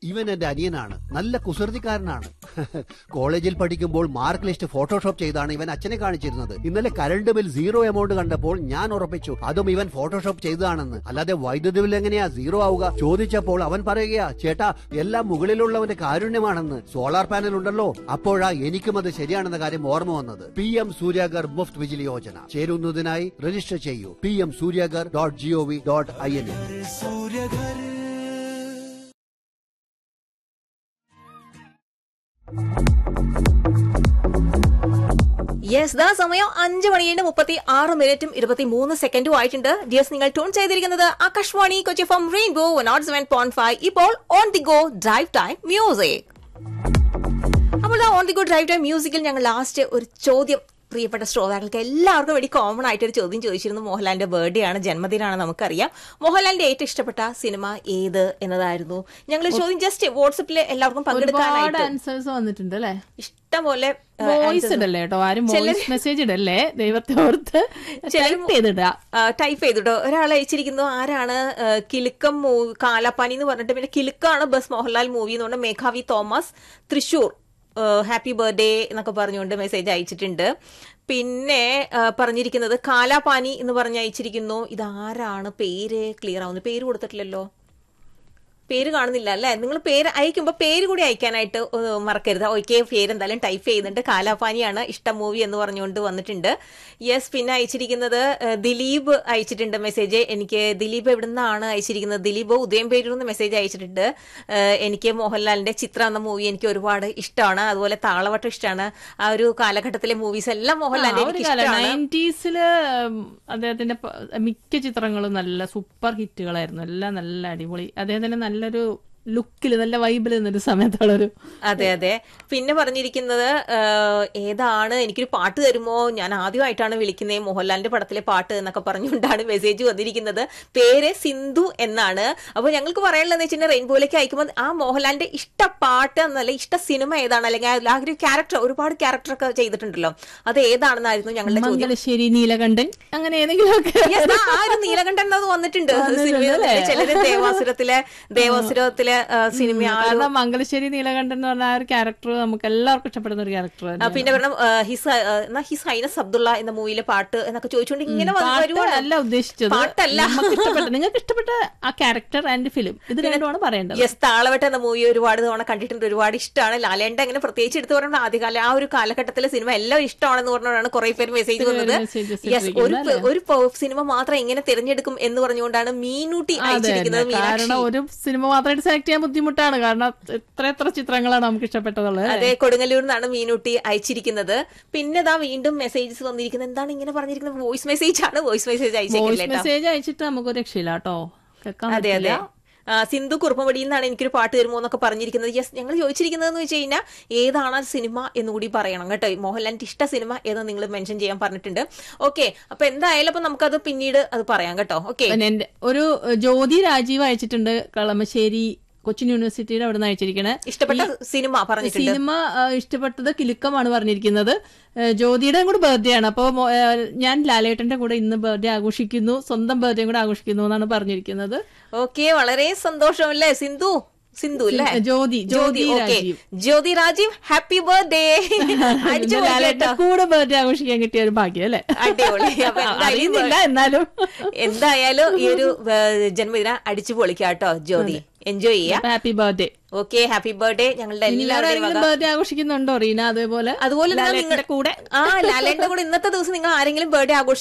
ഇവൻ എന്റെ അനിയനാണ് നല്ല കുസൃതിക്കാരനാണ് കോളേജിൽ പഠിക്കുമ്പോൾ മാർക്ക് ലിസ്റ്റ് ഫോട്ടോഷോപ്പ് ചെയ്താണ് ഇവൻ അച്ഛനെ കാണിച്ചിരുന്നത് ഇന്നലെ കറണ്ട് ബിൽ സീറോ എമൗണ്ട് കണ്ടപ്പോൾ ഞാൻ ഉറപ്പിച്ചു അതും ഇവൻ ഫോട്ടോഷോപ്പ് ചെയ്തതാണെന്ന് അല്ലാതെ വൈദ്യുതി ബിൽ എങ്ങനെയാ സീറോ ആവുക ചോദിച്ചപ്പോൾ അവൻ പറയുകയാ ചേട്ടാ എല്ലാം മുകളിലുള്ളവന്റെ കാരുണ്യമാണെന്ന് സോളാർ പാനൽ ഉണ്ടല്ലോ അപ്പോഴാ എനിക്കും അത് ശരിയാണെന്ന കാര്യം ഓർമ്മ വന്നത് പി എം സൂര്യാഗർ മുഫ്ത് വിജിലി യോജന ചേരുന്നതിനായി രജിസ്റ്റർ ചെയ്യൂ P M Suryaghar dot G O V dot I N yes ദാ സമയം അഞ്ച് മണിയുടെ മുപ്പത്തി ആറ് മിനിറ്റും ഇരുപത്തി മൂന്ന് സെക്കൻഡും ആയിട്ടുണ്ട് ഡിയസ് നിങ്ങൾ ട്യൂൺ ചെയ്തിരിക്കുന്നത് ആകാശവാണി കൊച്ചി ഫ്രം റെയിൻബോ നോട്ട് സെവൻ പോയിന്റ് ഫൈവ് ഇപ്പോൾ on the go drive time music അപ്പോൾ on the go drive time മ്യൂസിക്കിൽ ഞങ്ങൾ ലാസ്റ്റ് ഒരു ചോദ്യം പ്രിയപ്പെട്ട ശ്രോതാക്കൾക്ക് എല്ലാവർക്കും വേണ്ടി കോമൺ ആയിട്ട് ഒരു ചോദ്യം ചോദിച്ചിരുന്നു മോഹൻലാലിന്റെ ബർത്ത്ഡേ ആണ് ജന്മദിനമാണ് നമുക്കറിയാം മോഹൻലാലിന്റെ ഏറ്റവും ഇഷ്ടപ്പെട്ട സിനിമ ഏത് എന്നതായിരുന്നു ഞങ്ങൾ ചോദ്യം ജസ്റ്റ് വാട്സപ്പിൽ എല്ലാവർക്കും ഒരുപാട് പങ്കെടുക്കാനായിട്ട് ആൻസേഴ്സ് വന്നിട്ടുണ്ട് അല്ലേ ഇഷ്ടംപോലെ ആ, വോയിസ് answers ഇടല്ലേ കേട്ടോ ആരും ചിലര് വോയിസ് മെസ്സേജ് ഇടല്ലേ ദൈവത്തെ ഓർത്ത് ചിലര് ടൈപ്പ് ചെയ്തിടുക ടൈപ്പ് ചെയ്തിട്ടോ ഒരാൾ അയച്ചിരിക്കുന്നു ആരാണ് ആ, കിലുക്കം മൂവി കാലാപ്പാനി എന്ന് പറഞ്ഞിട്ട് പിന്നെ കിലുക്കാണ് ബസ് മോഹൻലാൽ മൂവി എന്ന് പറഞ്ഞ Meghavi Thomas Thrissur happy birthday എന്നൊക്കെ പറഞ്ഞുകൊണ്ട് മെസ്സേജ് അയച്ചിട്ടുണ്ട് പിന്നെ ആ, പറഞ്ഞിരിക്കുന്നത് കാലാപാനി എന്ന് പറഞ്ഞ് അയച്ചിരിക്കുന്നു ഇതാരാണ് പേര് ക്ലിയർ ആവുന്നു പേര് കൊടുത്തിട്ടില്ലല്ലോ പേര് കാണുന്നില്ല അല്ലേ നിങ്ങൾ പേര് അയക്കുമ്പോൾ പേര് കൂടി അയക്കാനായിട്ട് ഏഹ്, മറക്കരുത് ഓക്കെ പേര് എന്തായാലും ടൈപ്പ് ചെയ്യുന്നുണ്ട് കാലാപാനിയാണ് ഇഷ്ടം മൂവി എന്ന് പറഞ്ഞുകൊണ്ട് വന്നിട്ടുണ്ട് യെസ് പിന്നെ അയച്ചിരിക്കുന്നത് ഏഹ്, ദിലീപ് അയച്ചിട്ടുണ്ട് മെസ്സേജ് എനിക്ക് ദിലീപ് എവിടുന്നാണ് അയച്ചിരിക്കുന്നത് ദിലീപ് ഉദയം പേരൂന്ന് മെസ്സേജ് അയച്ചിട്ടുണ്ട് ഏഹ്, എനിക്ക് മോഹൻലാലിന്റെ ചിത്ര എന്ന മൂവി എനിക്ക് ഒരുപാട് ഇഷ്ടമാണ് അതുപോലെ താളവട്ടം ഇഷ്ടമാണ് ആ ഒരു കാലഘട്ടത്തിലെ മൂവീസ് എല്ലാം മോഹൻലാലിന്റെ ഒരു എനിക്ക് കാലം ഇഷ്ടമാണ് നയൻറ്റീസില് അദ്ദേഹത്തിന്റെ പ- മിക്ക ചിത്രങ്ങളും നല്ല സൂപ്പർ ഹിറ്റുകളായിരുന്നു എല്ലാം നല്ല അടിപൊളി അദ്ദേഹത്തിന്റെ നല്ലൊരു ലുക്കിൽ നല്ല വൈബിൽ നിന്നൊരു സമയത്തുള്ളൊരു അതെ അതെ പിന്നെ പറഞ്ഞിരിക്കുന്നത് ആഹ്, ഏതാണ് എനിക്കൊരു പാട്ട് തരുമോ ഞാൻ ആദ്യമായിട്ടാണ് വിളിക്കുന്നത് മോഹൻലാലിന്റെ പടത്തിലെ പാട്ട് എന്നൊക്കെ പറഞ്ഞുകൊണ്ടാണ് മെസ്സേജ് വന്നിരിക്കുന്നത് പേര് സിന്ധു എന്നാണ് അപ്പൊ ഞങ്ങൾക്ക് പറയാനുള്ളതെന്ന് വെച്ചാൽ റെയിൻബോയിലേക്ക് അയക്കുമ്പോൾ ആ മോഹൻലാലിന്റെ ഇഷ്ട പാട്ട് എന്നല്ല ഇഷ്ട സിനിമ ഏതാണ് അല്ലെങ്കിൽ ആ ഒരു ക്യാരക്ടർ ഒരുപാട് ക്യാരക്ടർ ഒക്കെ ചെയ്തിട്ടുണ്ടല്ലോ അത് ഏതാണെന്നായിരുന്നു ഞങ്ങളുടെ ചോദ്യം മംഗലശ്ശേരി നീലകണ്ഠൻ അങ്ങനെ ഏതെങ്കിലുമൊക്കെ Yes, ആ ആ ഒരു നീലകണ്ഠൻ എന്നത് വന്നിട്ടുണ്ട് വന്നിട്ടുണ്ട് സിനിമയിൽ അല്ലേ? ചിലര് ദേവാസുരത്തിലെ ദേവാസുരത്തിലെ ആ, സിനിമ ആ ഒരു കാരണം മംഗലശ്ശേരി നീലകണ്ഠൻ എന്ന് പറഞ്ഞ ആ ഒരു ക്യാരക്ടർ നമുക്ക് എല്ലാവർക്കും ഇഷ്ടപ്പെടുന്ന ഒരു ക്യാരക്ടർ ആ, പിന്നെ പറഞ്ഞ ഹിസ് ആ, എന്നാ ഹിസ് ഹൈനസ് അബ്ദുള്ള എന്ന മൂവിയിലെ പാട്ട് എന്നൊക്കെ ചോദിച്ചുകൊണ്ട് ഇങ്ങനെ വന്ന് വരുവാണ്. അല്ല ഉദ്ദേശിച്ചത് പാട്ടല്ല. നമുക്ക് ഇഷ്ടപ്പെട്ട നിങ്ങൾക്ക് ഇഷ്ടപ്പെട്ട ആ ക്യാരക്ടർ ആൻഡ് ഫിലിം ഇത് രണ്ടുമാണ് പറയേണ്ടത് യെസ് താളവട്ട എന്ന മൂവി ഒരുപാട് തവണ കണ്ടിട്ടുണ്ട് ഒരുപാട് ഇഷ്ടമാണ് ലാലേണ്ട അങ്ങനെ പ്രത്യേകിച്ച് എടുത്തു പറഞ്ഞ ആദ്യകാല ആ ഒരു കാലഘട്ടത്തിലെ സിനിമ എല്ലാം ഇഷ്ടമാണെന്ന് പറഞ്ഞുകൊണ്ടാണ് കുറെ പേര് മെസ്സേജ് വന്നത് messages യെസ് ഒരു പ- ഒരു പ- സിനിമ മാത്രം എങ്ങനെ തിരഞ്ഞെടുക്കും എന്ന് പറഞ്ഞുകൊണ്ടാണ് മീനൂട്ടി അതെ അയച്ചിരിക്കുന്നത് തന്നെ. മീനാക്ഷി കാരണം ഒരു സിനിമ മാത്രമായിട്ട് സെലക്ട് ചെയ്യാൻ ബുദ്ധിമുട്ടാണ് കാരണം എത്ര എത്ര ചിത്രങ്ങളാണ് നമുക്ക് ഇഷ്ടപ്പെട്ടതുള്ളത് അതെ കൊടുങ്ങല്ലൂരിൽ നിന്നാണ് മീനൂട്ടി അയച്ചിരിക്കുന്നത് പിന്നെ ദാ വീണ്ടും മെസ്സേജസ് വന്നിരിക്കുന്നത് എന്താണ് ഇങ്ങനെ പറഞ്ഞിരിക്കുന്നത് വോയിസ് മെസ്സേജ് ആണ് വോയിസ് മെസ്സേജ് വോയിസ് അയച്ചേക്കില്ല മെസ്സേജ് അയച്ചിട്ട് നമുക്ക് രക്ഷയില്ല കേട്ടോ കേൾക്കാൻ അതെ അതെ പറ്റില്ല ആ, സിന്ധു കുറുപ്പമടിയിൽ നിന്നാണ് എനിക്കൊരു പാട്ട് തരുമോ എന്നൊക്കെ പറഞ്ഞിരിക്കുന്നത് യെസ് ഞങ്ങൾ ചോദിച്ചിരിക്കുന്നതെന്ന് വെച്ച് കഴിഞ്ഞാൽ ഏതാണ് ആ സിനിമ എന്നുകൂടി പറയണം കേട്ടോ മോഹൻലാലിന്റെ ഇഷ്ട സിനിമ ഏതാ നിങ്ങൾ മെൻഷൻ ചെയ്യാൻ പറഞ്ഞിട്ടുണ്ട് ഓക്കെ അപ്പൊ എന്തായാലും അപ്പൊ നമുക്കത് പിന്നീട് അത് പറയാം കേട്ടോ ഓക്കെ പിന്നെ എന്റെ ഒരു ഏഹ്, ജ്യോതി രാജീവ് അയച്ചിട്ടുണ്ട് കളമശ്ശേരി കൊച്ചിൻ യൂണിവേഴ്സിറ്റിയുടെ അവിടെ നിന്ന് അയച്ചിരിക്കണേ ഇഷ്ടപ്പെട്ട സിനിമ പറഞ്ഞിട്ടുണ്ട് സിനിമ ആ, ഇഷ്ടപ്പെട്ടത് കിലുക്കമാണ് പറഞ്ഞിരിക്കുന്നത് ഏ, ജ്യോതിയുടെ കൂടെ ബർത്ത്ഡേ ആണ് അപ്പോൾ ഞാൻ ലാലേട്ടന്റെ കൂടെ ഇന്ന് ബർത്ത്ഡേ ആഘോഷിക്കുന്നു സ്വന്തം ബർത്ത്ഡേ കൂടെ ആഘോഷിക്കുന്നു എന്നാണ് പറഞ്ഞിരിക്കുന്നത് ഓക്കെ വളരെ സന്തോഷമല്ലേ സിന്ധു സിന്ധു അല്ലേ Jyothi Jyothi okay Rajeev Jyothi Rajeev happy birthday അടിച്ചു ഇന്ന് ലാലേട്ടന്റെ കൂടെ ബർത്ത്ഡേ ആഘോഷിക്കാൻ കിട്ടിയ ഒരു ഭാഗ്യം അല്ലേ അടിപൊളി അപ്പൊ എന്തായാലും അറിയുന്നില്ല എന്നാലും എന്തായാലും ഈ ഒരു ഏഹ്, ജന്മദിനം അടിച്ചു പൊളിക്കാട്ടോ ജ്യോതി എൻജോയ് ചെയ്യാം happy birthday okay happy birthday ഞങ്ങളുടെ എല്ലാവരുടെയും വക ബർത്ത്ഡേ ആഘോഷിക്കുന്നുണ്ടോ റീന അതേപോലെ അതുപോലെ തന്നെ ലാലേട്ടന്റെ നിങ്ങൾ കൂടെ ആ ലാലേന്റെ കൂടെ ഇന്നത്തെ ദിവസം നിങ്ങൾ ആരെങ്കിലും ബർത്ത്ഡേ